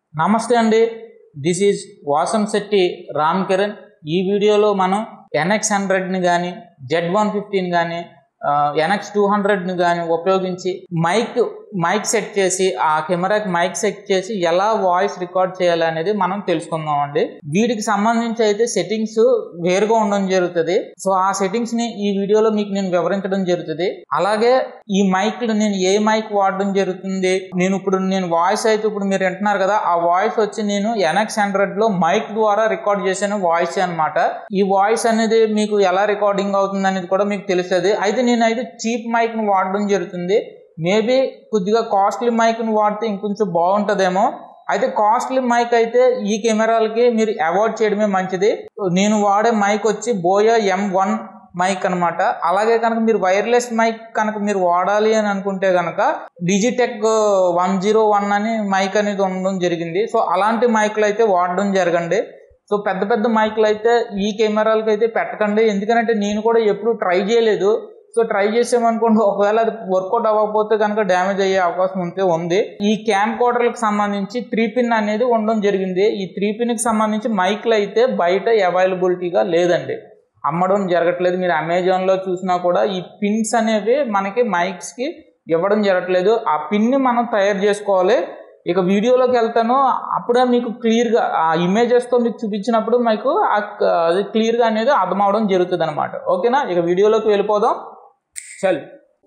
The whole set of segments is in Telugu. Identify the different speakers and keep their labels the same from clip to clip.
Speaker 1: నమస్తే అండి దిస్ ఈజ్ వాసం శెట్టి రామ్ కిరణ్ ఈ వీడియోలో మనం ఎన్ఎక్స్ హండ్రెడ్ని కానీ జెడ్ వన్ ఫిఫ్టీన్ కానీ ఎన్ఎక్స్ టూ హండ్రెడ్ని కానీ ఉపయోగించి మైక్ మైక్ సెట్ చేసి ఆ కెమెరాకి మైక్ సెట్ చేసి ఎలా వాయిస్ రికార్డ్ చేయాలి అనేది మనం తెలుసుకుందాం అండి వీటికి సంబంధించి అయితే సెట్టింగ్స్ వేరుగా ఉండడం జరుగుతుంది సో ఆ సెట్టింగ్స్ ని ఈ వీడియోలో మీకు నేను వివరించడం జరుగుతుంది అలాగే ఈ మైక్ నేను ఏ మైక్ వాడడం జరుగుతుంది నేను ఇప్పుడు నేను వాయిస్ అయితే ఇప్పుడు మీరు వింటున్నారు కదా ఆ వాయిస్ వచ్చి నేను ఎన్ఎక్స్ హండ్రెడ్ లో మైక్ ద్వారా రికార్డ్ చేసిన వాయిస్ అన్నమాట ఈ వాయిస్ అనేది మీకు ఎలా రికార్డింగ్ అవుతుంది అనేది కూడా మీకు తెలుస్తుంది అయితే నేనైతే చీప్ మైక్ ని వాడడం జరుగుతుంది మేబీ కొద్దిగా కాస్ట్లీ మైక్ ని వాడితే ఇంకొంచెం బాగుంటుందేమో అయితే కాస్ట్లీ మైక్ అయితే ఈ కెమెరాలకి మీరు అవాయిడ్ చేయడమే మంచిది నేను వాడే మైక్ వచ్చి బోయా ఎం వన్ మైక్ అనమాట అలాగే కనుక మీరు వైర్లెస్ మైక్ కనుక మీరు వాడాలి అని అనుకుంటే కనుక డిజిటెక్ వన్ జీరో వన్ అని మైక్ అనేది ఉండడం జరిగింది సో అలాంటి మైకులు అయితే వాడడం జరగండి సో పెద్ద పెద్ద మైకులు అయితే ఈ కెమెరాలకి అయితే పెట్టకండి ఎందుకంటే నేను కూడా ఎప్పుడు ట్రై చేయలేదు సో ట్రై చేసామనుకోండి ఒకవేళ అది వర్కౌట్ అవ్వకపోతే కనుక డ్యామేజ్ అయ్యే అవకాశం ఉంటే ఉంది ఈ క్యామ్ కోడర్లకు సంబంధించి త్రీ పిన్ అనేది ఉండడం జరిగింది ఈ త్రీ పిన్కి సంబంధించి మైక్లు అయితే బయట అవైలబిలిటీగా లేదండి అమ్మడం జరగట్లేదు మీరు అమెజాన్లో చూసినా కూడా ఈ పిన్స్ అనేవి మనకి మైక్స్కి ఇవ్వడం జరగట్లేదు ఆ పిన్ని మనం తయారు చేసుకోవాలి ఇక వీడియోలోకి వెళ్తాను అప్పుడే మీకు క్లియర్గా ఆ ఇమేజెస్తో మీకు చూపించినప్పుడు మీకు అది క్లియర్గా అనేది అర్థం అవడం జరుగుతుంది అనమాట ఓకేనా ఇక వీడియోలోకి వెళ్ళిపోదాం చల్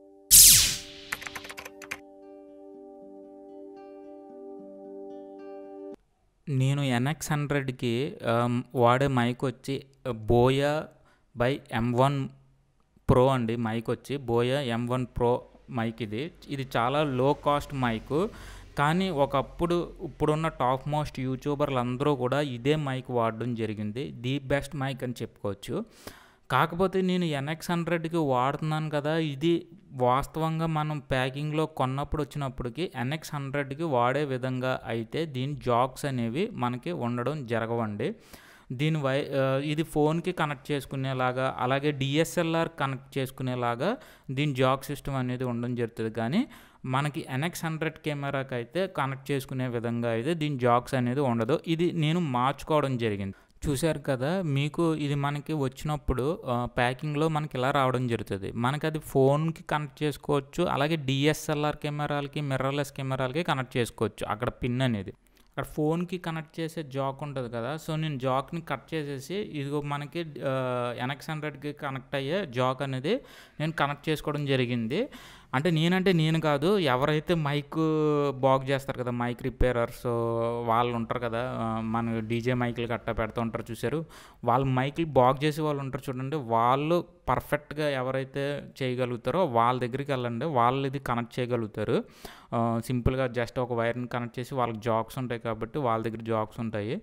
Speaker 2: నేను ఎన్ఎక్స్ హండ్రెడ్కి వాడే మైక్ వచ్చి Boya by M one pro అండి మైక్ వచ్చి Boya M one pro mic ఇది ఇది చాలా లో కాస్ట్ మైక్ కానీ ఒకప్పుడు ఇప్పుడున్న టాప్ మోస్ట్ యూట్యూబర్లు అందరూ కూడా ఇదే మైక్ వాడడం జరిగింది ది బెస్ట్ మైక్ అని చెప్పుకోవచ్చు కాకపోతే నేను ఎన్ఎక్స్ హండ్రెడ్కి వాడుతున్నాను కదా ఇది వాస్తవంగా మనం ప్యాకింగ్లో కొన్నప్పుడు వచ్చినప్పటికి ఎన్ఎక్స్ హండ్రెడ్కి వాడే విధంగా అయితే దీని జాక్స్ అనేవి మనకి ఉండడం జరగవండి దీని వై ఇది ఫోన్కి కనెక్ట్ చేసుకునేలాగా అలాగే డిఎస్ఎల్ఆర్ కనెక్ట్ చేసుకునేలాగా దీని జాక్ సిస్టమ్ అనేది ఉండడం జరుగుతుంది కానీ మనకి ఎన్ఎక్స్ హండ్రెడ్ కెమెరాకి అయితే కనెక్ట్ చేసుకునే విధంగా అయితే దీని జాక్స్ అనేది ఉండదు ఇది నేను మార్చుకోవడం జరిగింది చూశారు కదా మీకు ఇది మనకి వచ్చినప్పుడు ప్యాకింగ్లో మనకి ఇలా రావడం జరుగుతుంది మనకి అది ఫోన్కి కనెక్ట్ చేసుకోవచ్చు అలాగే డిఎస్ఎల్ఆర్ కెమెరాలకి మిర్రర్లెస్ కెమెరాలకి కనెక్ట్ చేసుకోవచ్చు అక్కడ పిన్ అనేది అక్కడ ఫోన్కి కనెక్ట్ చేసే జాక్ ఉంటుంది కదా సో నేను జాక్ని కట్ చేసేసి ఇదిగో మనకి ఎన్ఎక్స్ హండ్రెడ్కి కనెక్ట్ అయ్యే జాక్ అనేది నేను కనెక్ట్ చేసుకోవడం జరిగింది అంటే నేనంటే నేను కాదు ఎవరైతే మైక్ బాగు చేస్తారు కదా మైక్ రిపేరర్స్ వాళ్ళు ఉంటారు కదా మన డీజే మైకులు గట్టా పెడుతూ ఉంటారు చూసారు వాళ్ళు మైకులు బాగు చేసే వాళ్ళు ఉంటారు చూడండి వాళ్ళు పర్ఫెక్ట్గా ఎవరైతే చేయగలుగుతారో వాళ్ళ దగ్గరికి వెళ్ళండి వాళ్ళు ఇది కనెక్ట్ చేయగలుగుతారు సింపుల్గా జస్ట్ ఒక వైర్ని కనెక్ట్ చేసి వాళ్ళకి జాక్స్ ఉంటాయి కాబట్టి వాళ్ళ దగ్గర జాక్స్ ఉంటాయి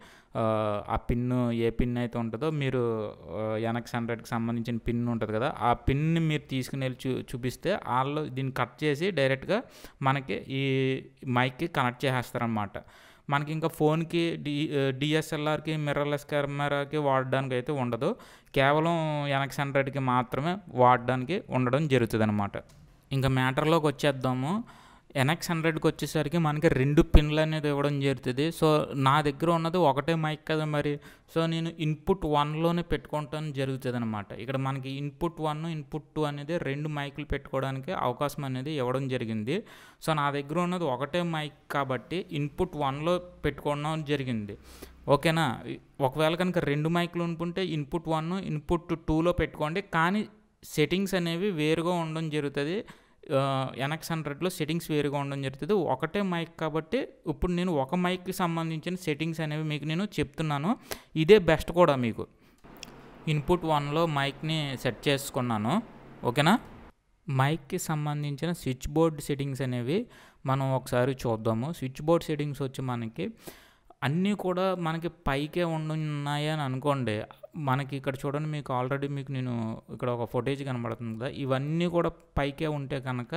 Speaker 2: ఆ పిన్ ఏ పిన్ అయితే ఉంటుందో మీరు ఎనక్స్ హండ్రెడ్కి సంబంధించిన పిన్ ఉంటుంది కదా ఆ పిన్ని మీరు తీసుకుని వెళ్ళి చూ చూపిస్తే వాళ్ళు దీన్ని కట్ చేసి డైరెక్ట్గా మనకి ఈ మైక్కి కనెక్ట్ చేసేస్తారనమాట మనకి ఇంకా ఫోన్కి డి డిఎస్ఎల్ఆర్కి మిర్రర్లెస్ కెమెరాకి వాడడానికి అయితే ఉండదు కేవలం ఎనక్స్ హండ్రెడ్కి మాత్రమే వాడడానికి ఉండడం జరుగుతుంది అనమాట ఇంకా మ్యాటర్లోకి వచ్చేద్దాము ఎన్ఎక్స్ హండ్రెడ్కి వచ్చేసరికి మనకి రెండు పిన్లు అనేది ఇవ్వడం జరుగుతుంది సో నా దగ్గర ఉన్నది ఒకటే మైక్ కదా మరి సో నేను ఇన్పుట్ వన్లోనే పెట్టుకోవటం జరుగుతుంది అనమాట ఇక్కడ మనకి ఇన్పుట్ వన్ ఇన్పుట్ టూ అనేది రెండు మైకులు పెట్టుకోవడానికి అవకాశం అనేది ఇవ్వడం జరిగింది సో నా దగ్గర ఉన్నది ఒకటే మైక్ కాబట్టి ఇన్పుట్ వన్లో పెట్టుకోవడం జరిగింది ఓకేనా ఒకవేళ కనుక రెండు మైకులు అనుకుంటే ఇన్పుట్ వన్ ఇన్పుట్ టూలో పెట్టుకోండి కానీ సెట్టింగ్స్ అనేవి వేరుగా ఉండడం జరుగుతుంది ఎనక్స్ హండ్రెడ్లో సెట్టింగ్స్ వేరుగా ఉండడం జరుగుతుంది ఒకటే మైక్ కాబట్టి ఇప్పుడు నేను ఒక మైక్కి సంబంధించిన సెట్టింగ్స్ అనేవి మీకు నేను చెప్తున్నాను ఇదే బెస్ట్ కూడా మీకు ఇన్పుట్ వన్లో మైక్ని సెట్ చేసుకున్నాను ఓకేనా మైక్కి సంబంధించిన స్విచ్ బోర్డ్ సెట్టింగ్స్ అనేవి మనం ఒకసారి చూద్దాము స్విచ్ బోర్డ్ సెట్టింగ్స్ వచ్చి మనకి అన్నీ కూడా మనకి పైకే ఉన్నాయి అని అనుకోండి మనకి ఇక్కడ చూడండి మీకు ఆల్రెడీ మీకు నేను ఇక్కడ ఒక ఫుటేజ్ కనబడుతుంది కదా ఇవన్నీ కూడా పైకే ఉంటే కనుక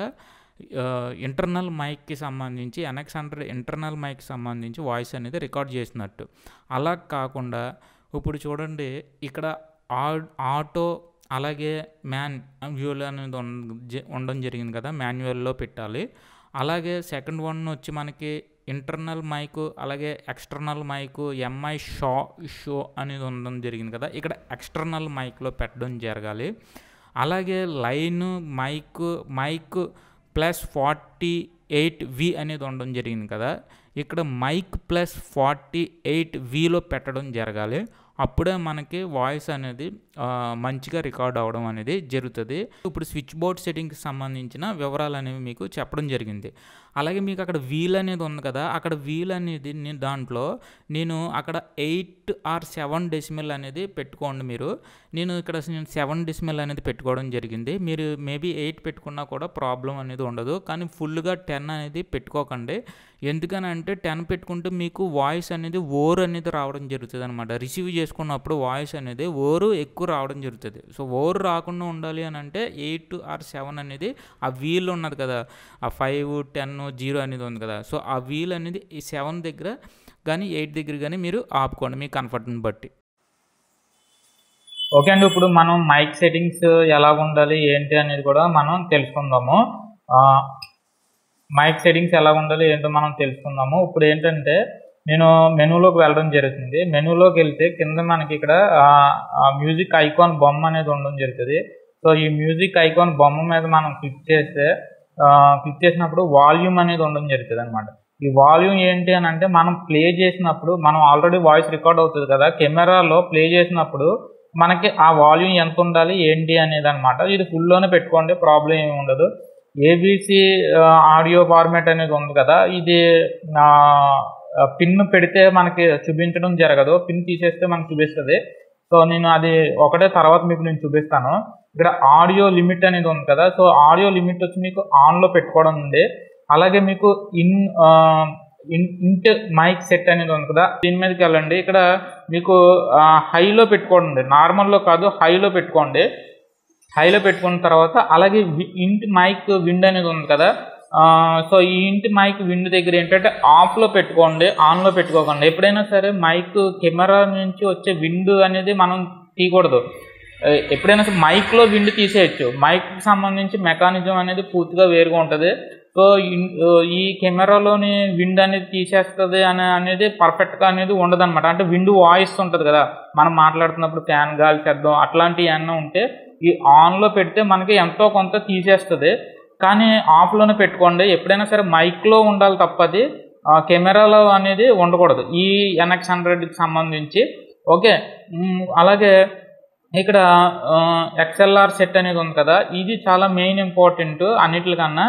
Speaker 2: ఇంటర్నల్ మైక్కి సంబంధించి ఎన్ఎక్స్ హండ్రెడ్ ఇంటర్నల్ మైక్కి సంబంధించి వాయిస్ అనేది రికార్డ్ చేసినట్టు అలా కాకుండా ఇప్పుడు చూడండి ఇక్కడ ఆటో అలాగే మాన్యువల్ అనేది ఉండడం జరిగింది కదా మాన్యువల్లో పెట్టాలి అలాగే సెకండ్ వన్ వచ్చి మనకి ఇంటర్నల్ మైక్ అలాగే ఎక్స్టర్నల్ మైక్ ఎంఐ షా షో అనేది ఉండడం జరిగింది కదా ఇక్కడ ఎక్స్టర్నల్ మైక్లో పెట్టడం జరగాలి అలాగే line mic mic plus forty eight V అనేది ఉండడం జరిగింది కదా ఇక్కడ మైక్ ప్లస్ ఫార్టీ ఎయిట్ విలో పెట్టడం జరగాలి అప్పుడే మనకి వాయిస్ అనేది ఆ, మంచిగా రికార్డ్ అవ్వడం అనేది జరుగుతుంది ఇప్పుడు స్విచ్ బోర్డ్ సెట్టింగ్కి సంబంధించిన వివరాలు అనేవి మీకు చెప్పడం జరిగింది అలాగే మీకు అక్కడ వీల్ అనేది ఉంది కదా అక్కడ వీల్ అనేది నేను దాంట్లో నేను అక్కడ ఎయిట్ ఆర్ సెవెన్ డెసిమల్ అనేది పెట్టుకోండి మీరు నేను ఇక్కడ నేను సెవెన్ డెసిమల్ అనేది పెట్టుకోవడం జరిగింది మీరు మేబీ ఎయిట్ పెట్టుకున్నా కూడా ప్రాబ్లం అనేది ఉండదు కానీ ఫుల్గా టెన్ అనేది పెట్టుకోకండి ఎందుకని అంటే టెన్ పెట్టుకుంటే మీకు వాయిస్ అనేది ఓర్ అనేది రావడం జరుగుతుంది అనమాట రిసీవ్ చేసుకున్నప్పుడు వాయిస్ అనేది ఓరు ఎక్కువ రావడం జరుగుతుంది సో ఓర్ రాకుండా ఉండాలి అని అంటే ఎయిట్ ఆర్ సెవెన్ అనేది ఆ వీల్ ఉన్నది కదా ఆ ఫైవ్ టెన్ జీరో అనేది ఉంది కదా సో ఆ వీల్ అనేది ఈ సెవెన్ దగ్గర కానీ ఎయిట్ దగ్గర కానీ మీరు ఆపుకోండి మీ కంఫర్ట్ని బట్టి
Speaker 1: ఓకే అండి ఇప్పుడు మనం మైక్ సెట్టింగ్స్ ఎలా ఉండాలి ఏంటి అనేది కూడా మనం తెలుసుకుందాము ఆ, మైక్ సెట్టింగ్స్ ఎలా ఉండాలి ఏంటో మనం తెలుసుకుందాము ఇప్పుడు ఏంటంటే నేను మెనూలోకి వెళ్ళడం జరుగుతుంది మెనూలోకి వెళ్తే కింద మనకి ఇక్కడ మ్యూజిక్ ఐకాన్ బొమ్మ అనేది ఉండడం జరుగుతుంది సో ఈ మ్యూజిక్ ఐకాన్ బొమ్మ మీద మనం క్లిక్ చేస్తే క్లిక్ చేసినప్పుడు వాల్యూమ్ అనేది ఉండడం జరుగుతుంది అనమాట ఈ వాల్యూమ్ ఏంటి అని అంటే మనం ప్లే చేసినప్పుడు మనం ఆల్రెడీ వాయిస్ రికార్డ్ అవుతుంది కదా కెమెరాలో ప్లే చేసినప్పుడు మనకి ఆ వాల్యూమ్ ఎంత ఉండాలి ఏంటి అనేది అనమాట ఇది ఫుల్లోనే పెట్టుకోండి ప్రాబ్లం ఏమి ఉండదు ఏబిసి ఆడియో ఫార్మాట్ అనేది ఉంది కదా ఇది పిన్ పెడితే మనకి చూపించడం జరగదు పిన్ తీసేస్తే మనకి చూపిస్తుంది సో నేను అది ఒకటే తర్వాత మీకు నేను చూపిస్తాను ఇక్కడ ఆడియో లిమిట్ అనేది ఉంది కదా సో ఆడియో లిమిట్ వచ్చి మీకు ఆన్లో పెట్టుకోవడం ఉంది అలాగే మీకు ఇన్ ఇన్ ఇంట్ మైక్ సెట్ అనేది ఉంది కదా దీని మీదకి వెళ్ళండి ఇక్కడ మీకు హైలో పెట్టుకోండి నార్మల్లో కాదు హైలో పెట్టుకోండి హైలో పెట్టుకున్న తర్వాత అలాగే వి- ఇంటి మైక్ విండ్ అనేది ఉంది కదా ఆ, సో ఈ ఇంటి మైక్ విండ్ దగ్గర ఏంటంటే ఆఫ్లో పెట్టుకోండి ఆన్లో పెట్టుకోకండి ఎప్పుడైనా సరే మైక్ కెమెరా నుంచి వచ్చే విండ్ అనేది మనం తీయకూడదు ఏ, ఎప్పుడైనా సరే మైక్లో విండ్ తీసేయచ్చు మైక్కి సంబంధించి మెకానిజం అనేది పూర్తిగా వేరుగా ఉంటుంది సో ఇన్- ఈ కెమెరాలోని విండ్ అనేది తీసేస్తుంది అనే అనేది పర్ఫెక్ట్గా అనేది ఉండదన్నమాట అంటే విండ్ వాయిస్ ఉంటుంది కదా మనం మాట్లాడుతున్నప్పుడు ఫ్యాన్ గాలి శబ్దం అట్లాంటివి ఏమన్నా ఉంటే ఈ ఆన్లో పెడితే మనకి ఎంతో కొంత తీసేస్తుంది కానీ ఆఫ్లోనే పెట్టుకోండి ఎప్పుడైనా సరే మైక్లో ఉండాలి తప్పది ఆ, కెమెరాలో అనేది ఉండకూడదు ఈ ఎన్ఎక్స్ హండ్రెడ్కి సంబంధించి ఓకే మ్, అలాగే ఇక్కడ ఎక్స్ఎల్ఆర్ సెట్ అనేది ఉంది కదా ఇది చాలా మెయిన్ ఇంపార్టెంట్ అన్నిటికన్నా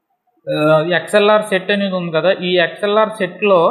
Speaker 1: ఎక్స్ఎల్ఆర్ సెట్ అనేది ఉంది కదా ఈ ఎక్స్ఎల్ఆర్ సెట్లో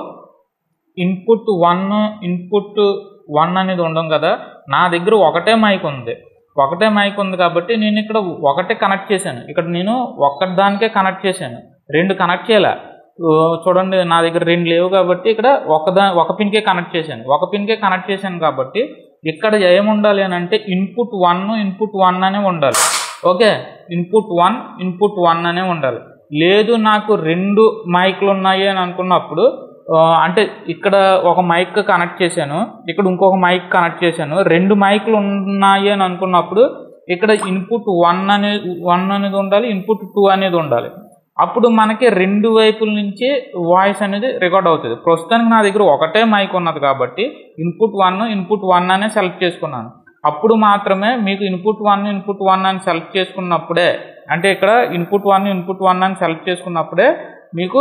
Speaker 1: ఇన్పుట్ వన్ ఇన్పుట్ వన్ అనేది ఉండడం కదా నా దగ్గర ఒకటే మైక్ ఉంది ఒకటే మైక్ ఉంది కాబట్టి నేను ఇక్కడ ఒకటే కనెక్ట్ చేశాను ఇక్కడ నేను ఒక్కటి దానికే కనెక్ట్ చేశాను రెండు కనెక్ట్ చేయలే ఓ, చూడండి నా దగ్గర రెండు లేవు కాబట్టి ఇక్కడ ఒకదా ఒక పిన్కే కనెక్ట్ చేశాను ఒక పిన్కే కనెక్ట్ చేశాను కాబట్టి ఇక్కడ ఏముండాలి అని అంటే ఇన్పుట్ వన్ ఇన్పుట్ వన్ అనే ఉండాలి okay input one input one అనే ఉండాలి లేదు నాకు రెండు మైక్లు ఉన్నాయి అని అనుకున్నప్పుడు ఆ, అంటే ఇక్కడ ఒక మైక్ కనెక్ట్ చేశాను ఇక్కడ ఇంకొక మైక్ కనెక్ట్ చేశాను రెండు మైక్లు ఉన్నాయి అని అనుకున్నప్పుడు ఇక్కడ ఇన్పుట్ వన్ అనేది వన్ అనేది ఉండాలి ఇన్పుట్ టూ అనేది ఉండాలి అప్పుడు మనకి రెండు వైపుల నుంచి వాయిస్ అనేది రికార్డ్ అవుతుంది ప్రస్తుతానికి నా దగ్గర ఒకటే మైక్ ఉన్నది కాబట్టి ఇన్పుట్ వన్ ఇన్పుట్ వన్ అనే సెలెక్ట్ చేసుకున్నాను అప్పుడు మాత్రమే మీకు ఇన్పుట్ వన్ ఇన్పుట్ వన్ అని సెలెక్ట్ చేసుకున్నప్పుడే అంటే ఇక్కడ ఇన్పుట్ వన్ ఇన్పుట్ వన్ అని సెలెక్ట్ చేసుకున్నప్పుడే మీకు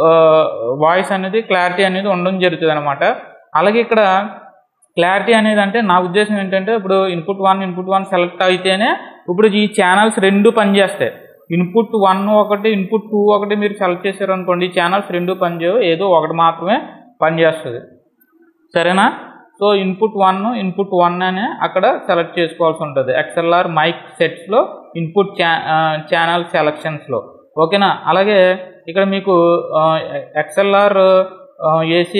Speaker 1: వాయిస్ అనేది క్లారిటీ అనేది ఉండడం జరుగుతుంది అనమాట అలాగే ఇక్కడ క్లారిటీ అనేది అంటే నా ఉద్దేశం ఏంటంటే ఇప్పుడు input one input one select అయితేనే ఇప్పుడు ఈ ఛానల్స్ రెండు పనిచేస్తాయి ఇన్పుట్ వన్ ఒకటి ఇన్పుట్ టూ ఒకటి మీరు సెలెక్ట్ చేశారు అనుకోండి ఈ ఛానల్స్ రెండు పనిచేయవు ఏదో ఒకటి మాత్రమే పనిచేస్తుంది సరేనా so input one input one అనే అక్కడ సెలెక్ట్ చేసుకోవాల్సి ఉంటుంది ఎక్స్ఎల్ఆర్ మైక్ సెట్స్లో ఇన్పుట్ ఛా ఛానల్ సెలక్షన్స్లో ఓకేనా అలాగే ఇక్కడ మీకు ఎక్స్ఎల్ఆర్ ఏసీ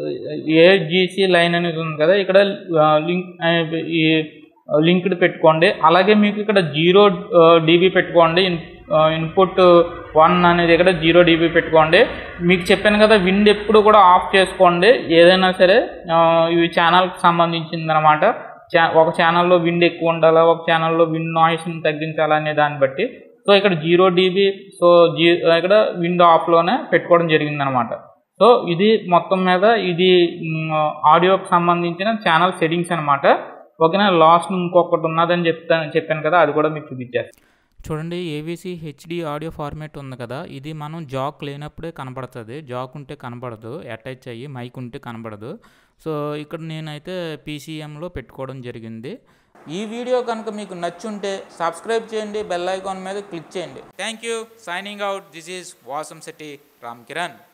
Speaker 1: ఏజీసీ లైన్ అనేది ఉంది కదా ఇక్కడ లింక్ ఈ లింక్డ్ పెట్టుకోండి అలాగే మీకు ఇక్కడ జీరో డీబీ పెట్టుకోండి ఇన్ ఇన్పుట్ వన్ అనేది ఇక్కడ జీరో డీబీ పెట్టుకోండి మీకు చెప్పాను కదా విండ్ ఎప్పుడు కూడా ఆఫ్ చేసుకోండి ఏదైనా సరే ఆ, ఇవి ఛానల్కి సంబంధించింది అనమాట చా ఒక ఛానల్లో విండ్ ఎక్కువ ఉండాలా ఒక ఛానల్లో విండ్ నాయిస్ని తగ్గించాలా అనే దాన్ని బట్టి సో ఇక్కడ జీరో డీబీ సో జీ ఇక్కడ విండ్ ఆఫ్లోనే పెట్టుకోవడం జరిగిందనమాట సో ఇది మొత్తం మీద ఇది మ్, ఆడియోకి సంబంధించిన ఛానల్ సెట్టింగ్స్ అనమాట ఓకేనా లాస్ట్ ఇంకొకటి ఉన్నదని చెప్తాను చెప్పాను కదా అది కూడా మీకు చూపించేస్తాను
Speaker 2: చూడండి ఏవీసీ హెచ్డి ఆడియో ఫార్మేట్ ఉంది కదా ఇది మనం జాక్ లేనప్పుడే కనబడుతుంది జాక్ ఉంటే కనబడదు అటాచ్ అయ్యి మైక్ ఉంటే కనబడదు సో ఇక్కడ నేనైతే పీసీఎంలో పెట్టుకోవడం జరిగింది
Speaker 1: ఈ వీడియో కనుక మీకు నచ్చుంటే సబ్స్క్రైబ్ చేయండి బెల్ ఐకాన్ మీద క్లిక్ చేయండి thank you signing out this is Vasam Setti Ram Kiran